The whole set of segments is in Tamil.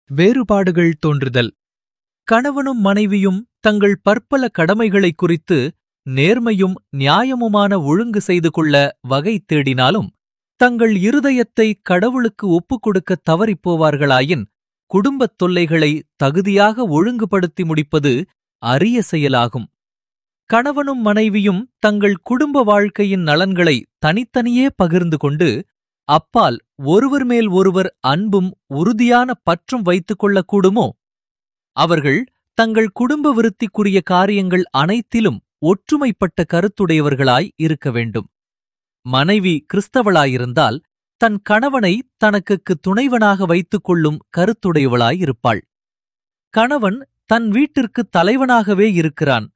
வேறுபாடுகள் தோன்றுதல் கணவனும் மனைவியும் தங்கள் பற்பல கடமைகளை குறித்து நேர்மையும் நியாயமுமான ஒழுங்கு செய்து கொள்ள வகை தேடினாலும் தங்கள் இருதயத்தை கடவுளுக்கு ஒப்புக் கொடுக்க தவறிப் போவார்களாயின் குடும்பத் தொல்லைகளை தகுதியாக ஒழுங்குபடுத்தி முடிப்பது அரிய செயலாகும் கணவனும் மனைவியும் தங்கள் குடும்ப வாழ்க்கையின் நலன்களை தனித்தனியே பகிர்ந்து கொண்டு அப்பால் ஒருவர் மேல் ஒருவர் அன்பும் உறுதியான பற்றும் வைத்துக் கொள்ளக்கூடுமோ அவர்கள் தங்கள் குடும்ப விருத்திக்குரிய காரியங்கள் அனைத்திலும் ஒற்றுமைப்பட்ட கருத்துடையவர்களாய் இருக்க வேண்டும் மனைவி கிறிஸ்தவளாயிருந்தால் தன் கணவனை தனக்குக்கு துணைவனாக வைத்துக் கொள்ளும் கருத்துடையவளாயிருப்பாள் கணவன் தன் வீட்டிற்கு தலைவனாகவே இருக்கிறான்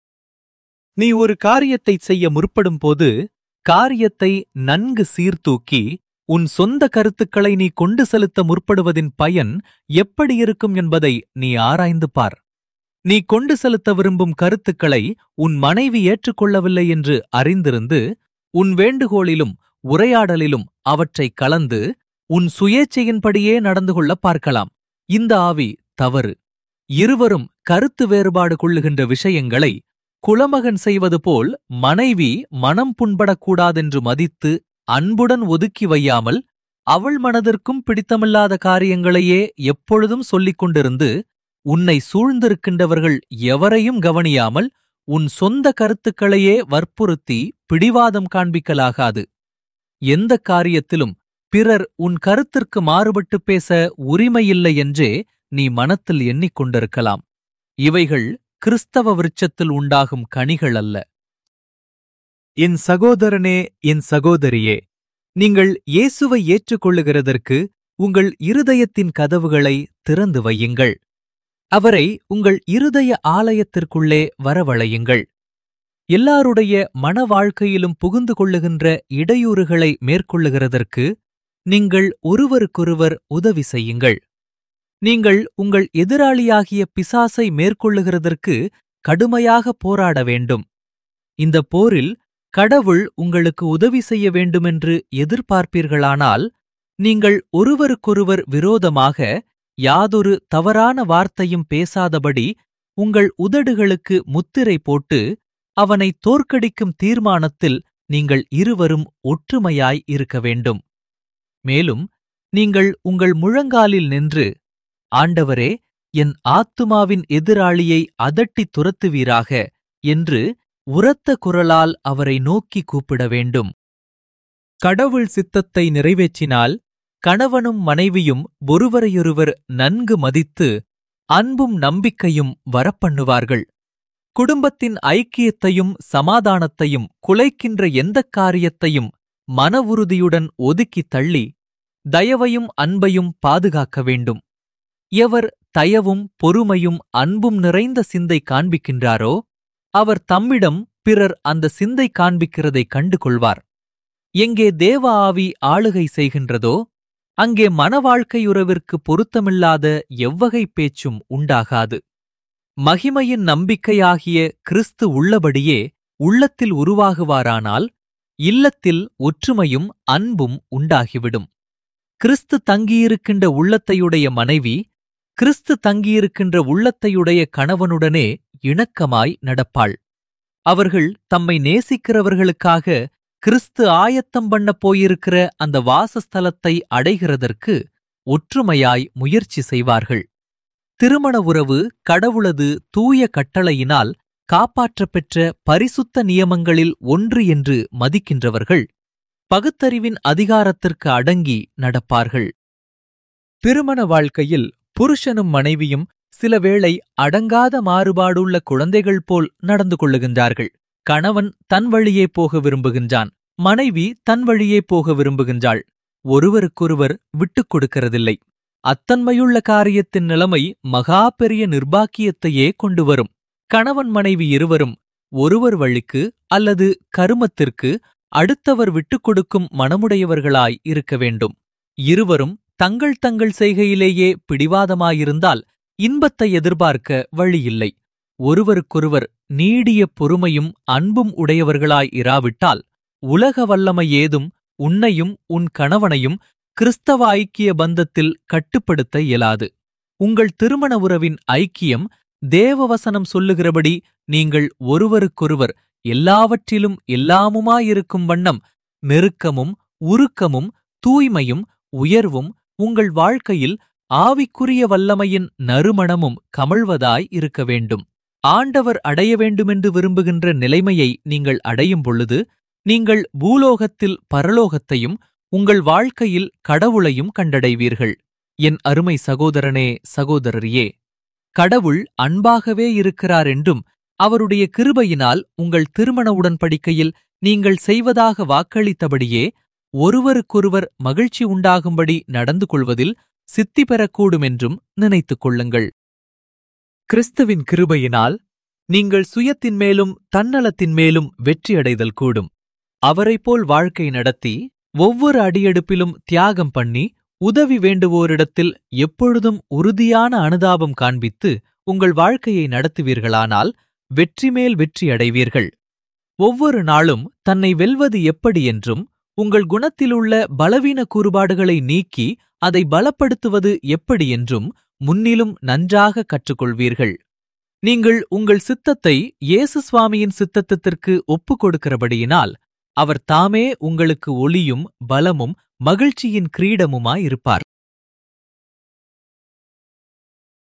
நீ ஒரு காரியத்தைச் செய்ய முற்படும் போது காரியத்தை நன்கு சீர்தூக்கி உன் சொந்த கருத்துக்களை நீ கொண்டு செலுத்த முற்படுவதின் பயன் எப்படி இருக்கும் என்பதை நீ ஆராய்ந்து பார் நீ கொண்டு செலுத்த விரும்பும் கருத்துக்களை உன் மனைவி ஏற்றுக்கொள்ளவில்லை என்று அறிந்திருந்து உன் வேண்டுகோளிலும் உரையாடலிலும் அவற்றை கலந்து உன் சுயேச்சையின்படியே நடந்து கொள்ள பார்க்கலாம் இந்த ஆவி தவறு இருவரும் கருத்து வேறுபாடு கொள்ளுகின்ற விஷயங்களை குலமகன் செய்வது போல் மனைவி மனம் புண்படக்கூடாதென்று மதித்து அன்புடன் ஒதுக்கி வையாமல் அவள் மனதிற்கும் பிடித்தமில்லாத காரியங்களையே எப்பொழுதும் சொல்லிக் கொண்டிருந்து உன்னை சூழ்ந்திருக்கின்றவர்கள் எவரையும் கவனியாமல் உன் சொந்த கருத்துக்களையே வற்புறுத்தி பிடிவாதம் காண்பிக்கலாகாது எந்த காரியத்திலும் பிறர் உன் கருத்திற்கு மாறுபட்டு பேச உரிமையில்லை என்றே நீ மனத்தில் எண்ணிக்கொண்டிருக்கலாம் இவைகள் கிறிஸ்தவ விருட்சத்தில் உண்டாகும் கனிகள் அல்ல என் சகோதரனே என் சகோதரியே நீங்கள் இயேசுவை ஏற்றுக்கொள்ளுகிறதற்கு உங்கள் இருதயத்தின் கதவுகளை திறந்து வையுங்கள் அவரை உங்கள் இருதய ஆலயத்திற்குள்ளே வரவழையுங்கள் எல்லாருடைய மன வாழ்க்கையிலும் புகுந்து கொள்ளுகின்ற இடையூறுகளை மேற்கொள்ளுகிறதற்கு நீங்கள் ஒருவருக்கொருவர் உதவி செய்யுங்கள் நீங்கள் உங்கள் எதிராளியாகிய பிசாசை மேற்கொள்ளுகிறதற்கு கடுமையாக போராட வேண்டும் இந்த போரில் கடவுள் உங்களுக்கு உதவி செய்ய வேண்டுமென்று எதிர்பார்ப்பீர்களானால் நீங்கள் ஒருவருக்கொருவர் விரோதமாக யாதொரு தவறான வார்த்தையும் பேசாதபடி உங்கள் உதடுகளுக்கு முத்திரை போட்டு அவனை தோற்கடிக்கும் தீர்மானத்தில் நீங்கள் இருவரும் ஒற்றுமையாய் இருக்க வேண்டும் மேலும் நீங்கள் உங்கள் முழங்காலில் நின்று ஆண்டவரே என் ஆத்துமாவின் எதிராளியை அதட்டித் துரத்துவீராக என்று உரத்த குரலால் அவரை நோக்கி கூப்பிட வேண்டும் கடவுள் சித்தத்தை நிறைவேற்றினால் கணவனும் மனைவியும் ஒருவரையொருவர் நன்கு மதித்து அன்பும் நம்பிக்கையும் வரப்பண்ணுவார்கள் குடும்பத்தின் ஐக்கியத்தையும் சமாதானத்தையும் குலைக்கின்ற எந்தக் காரியத்தையும் மன உறுதியுடன் ஒதுக்கித் தள்ளி தயவையும் அன்பையும் பாதுகாக்க வேண்டும் எவர் தயவும் பொறுமையும் அன்பும் நிறைந்த சிந்தை காண்பிக்கின்றாரோ அவர் தம்மிடம் பிறர் அந்த சிந்தை காண்பிக்கிறதைக் கண்டு கொள்வார் எங்கே தேவ ஆவி ஆளுகை செய்கின்றதோ அங்கே மனவாழ்க்கையுறவிற்கு பொருத்தமில்லாத எவ்வகை பேச்சும் உண்டாகாது மகிமையின் நம்பிக்கையாகிய கிறிஸ்து உள்ளபடியே உள்ளத்தில் உருவாகுவாரானால் இல்லத்தில் ஒற்றுமையும் அன்பும் உண்டாகிவிடும் கிறிஸ்து தங்கியிருக்கின்ற உள்ளத்தையுடைய மனைவி கிறிஸ்து தங்கியிருக்கின்ற உள்ளத்தையுடைய கணவனுடனே இணக்கமாய் நடப்பாள் அவர்கள் தம்மை நேசிக்கிறவர்களுக்காக கிறிஸ்து ஆயத்தம் பண்ணப் போயிருக்கிற அந்த வாசஸ்தலத்தை அடைகிறதற்கு ஒற்றுமையாய் முயற்சி செய்வார்கள் திருமண உறவு கடவுளது தூய கட்டளையினால் காப்பாற்றப்பெற்ற பரிசுத்த நியமங்களில் ஒன்று என்று மதிக்கின்றவர்கள் பகுத்தறிவின் அதிகாரத்திற்கு அடங்கி நடப்பார்கள் திருமண வாழ்க்கையில் புருஷனும் மனைவியும் சில வேளை அடங்காத மாறுபாடுள்ள குழந்தைகள் போல் நடந்து கொள்ளுகின்றார்கள் கணவன் தன் வழியே போக விரும்புகின்றான் மனைவி தன் வழியே போக விரும்புகின்றாள் ஒருவருக்கொருவர் விட்டுக் கொடுக்கிறதில்லை அத்தன்மையுள்ள காரியத்தின் நிலைமை மகா பெரிய நிர்பாக்கியத்தையே கொண்டு வரும் கணவன் மனைவி இருவரும் ஒருவர் வழிக்கு அல்லது கருமத்திற்கு அடுத்தவர் விட்டுக் கொடுக்கும் மனமுடையவர்களாய் இருக்க வேண்டும் இருவரும் தங்கள் தங்கள் செய்கையிலேயே பிடிவாதமாயிருந்தால் இன்பத்தை எதிர்பார்க்க வழியில்லை ஒருவருக்கொருவர் நீடிய பொறுமையும் அன்பும் உடையவர்களாய் இராவிட்டால் உலக வல்லமை ஏதும் உன்னையும் உன் கணவனையும் கிறிஸ்தவ ஐக்கிய பந்தத்தில் கட்டுப்படுத்த இயலாது உங்கள் திருமண உறவின் ஐக்கியம் தேவவசனம் சொல்லுகிறபடி நீங்கள் ஒருவருக்கொருவர் எல்லாவற்றிலும் எல்லாமுமாயிருக்கும் வண்ணம் நெருக்கமும் உருக்கமும் தூய்மையும் உயர்வும் உங்கள் வாழ்க்கையில் ஆவிக்குரிய வல்லமையின் நறுமணமும் கமழ்வதாய் இருக்க வேண்டும் ஆண்டவர் அடைய வேண்டுமென்று விரும்புகின்ற நிலைமையை நீங்கள் அடையும் பொழுது நீங்கள் பூலோகத்தில் பரலோகத்தையும் உங்கள் வாழ்க்கையில் கடவுளையும் கண்டடைவீர்கள் என் அருமை சகோதரனே சகோதரரியே கடவுள் அன்பாகவே இருக்கிறார் என்றும் அவருடைய கிருபையினால் உங்கள் திருமண உடன்படிக்கையில் நீங்கள் செய்வதாக வாக்களித்தபடியே ஒருவருக்கொருவர் மகிழ்ச்சி உண்டாகும்படி நடந்து கொள்வதில் சித்தி பெறக்கூடும் என்றும் நினைத்துக் கொள்ளுங்கள் கிறிஸ்துவின் கிருபையினால் நீங்கள் சுயத்தின் மேலும் தன்னலத்தின் மேலும் வெற்றியடைதல் கூடும் அவரைப்போல் வாழ்க்கை நடத்தி ஒவ்வொரு அடியெடுப்பிலும் தியாகம் பண்ணி உதவி வேண்டுவோரிடத்தில் எப்பொழுதும் உறுதியான அனுதாபம் காண்பித்து உங்கள் வாழ்க்கையை நடத்துவீர்களானால் வெற்றி மேல் வெற்றி அடைவீர்கள் ஒவ்வொரு நாளும் தன்னை வெல்வது எப்படி என்றும் உங்கள் குணத்திலுள்ள பலவீன கூறுபாடுகளை நீக்கி அதை பலப்படுத்துவது எப்படி என்றும் முன்னிலும் நன்றாக கற்றுக்கொள்வீர்கள் நீங்கள் உங்கள் சித்தத்தை இயேசு சுவாமியின் சித்தத்திற்கு ஒப்புக் கொடுக்கிறபடியினால் அவர் தாமே உங்களுக்கு ஒளியும் பலமும் மகிழ்ச்சியின் கிரீடமுமாயிருப்பார்